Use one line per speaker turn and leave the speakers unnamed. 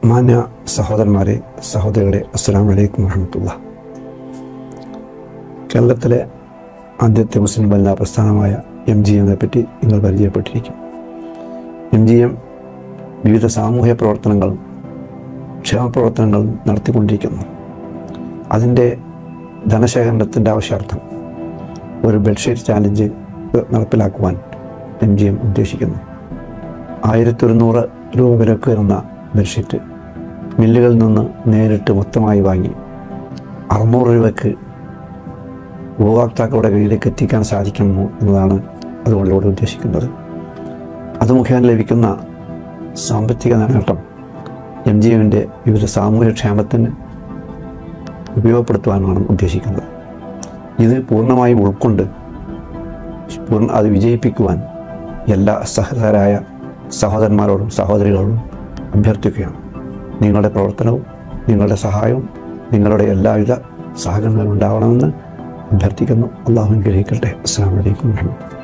മാന്യ സഹോദരന്മാരെ സഹോദരികളെ അസ്സാം വലൈക്കും വറഹമത്തുള്ള കേരളത്തിലെ ആദ്യത്തെ മുസ്ലിം വനിതാ പ്രസ്ഥാനമായ എം ജി എമ്മിനെ പറ്റി നിങ്ങൾ പരിചയപ്പെട്ടിരിക്കും എം ജി എം വിവിധ സാമൂഹ്യ പ്രവർത്തനങ്ങളും ക്ഷേമപ്രവർത്തനങ്ങളും നടത്തിക്കൊണ്ടിരിക്കുന്നു അതിൻ്റെ ധനശേഖരണത്തിൻ്റെ ആവശ്യാർത്ഥം ഒരു ബെഡ്ഷീറ്റ് ചാലഞ്ച് നടപ്പിലാക്കുവാൻ എം ജി എം ഉദ്ദേശിക്കുന്നു ആയിരത്തി ഒരുന്നൂറ് രൂപ വിലക്ക് വരുന്ന ബെഡ്ഷീറ്റ് മില്ലുകളിൽ നിന്ന് നേരിട്ട് മൊത്തമായി വാങ്ങി അറുന്നൂറ് രൂപയ്ക്ക് ഉപഭോക്താക്കളുടെ കയ്യിലേക്ക് എത്തിക്കാൻ സാധിക്കുന്നു എന്നതാണ് അതുകൊണ്ടിലൂടെ ഉദ്ദേശിക്കുന്നത് അത് മുഖേന ലഭിക്കുന്ന സാമ്പത്തിക നേട്ടം എം ജി എമ്മിൻ്റെ വിവിധ സാമൂഹ്യ ക്ഷേമത്തിന് ഉപയോഗപ്പെടുത്തുവാനാണ് ഉദ്ദേശിക്കുന്നത് ഇത് പൂർണ്ണമായും ഉൾക്കൊണ്ട് പൂർണ്ണ അത് വിജയിപ്പിക്കുവാൻ എല്ലാ സഹചരായ സഹോദരന്മാരോടും സഹോദരികളോടും അഭ്യർത്ഥിക്കുകയാണ് നിങ്ങളുടെ പ്രവർത്തനവും നിങ്ങളുടെ സഹായവും നിങ്ങളുടെ എല്ലാവിധ സഹകരണങ്ങളും ഉണ്ടാവണമെന്ന് അഭ്യർത്ഥിക്കുന്നു അള്ളാഹു ഗ്രഹിക്കട്ടെ അസ്സാം വലൈക്കും വാഹമത്തുള്ള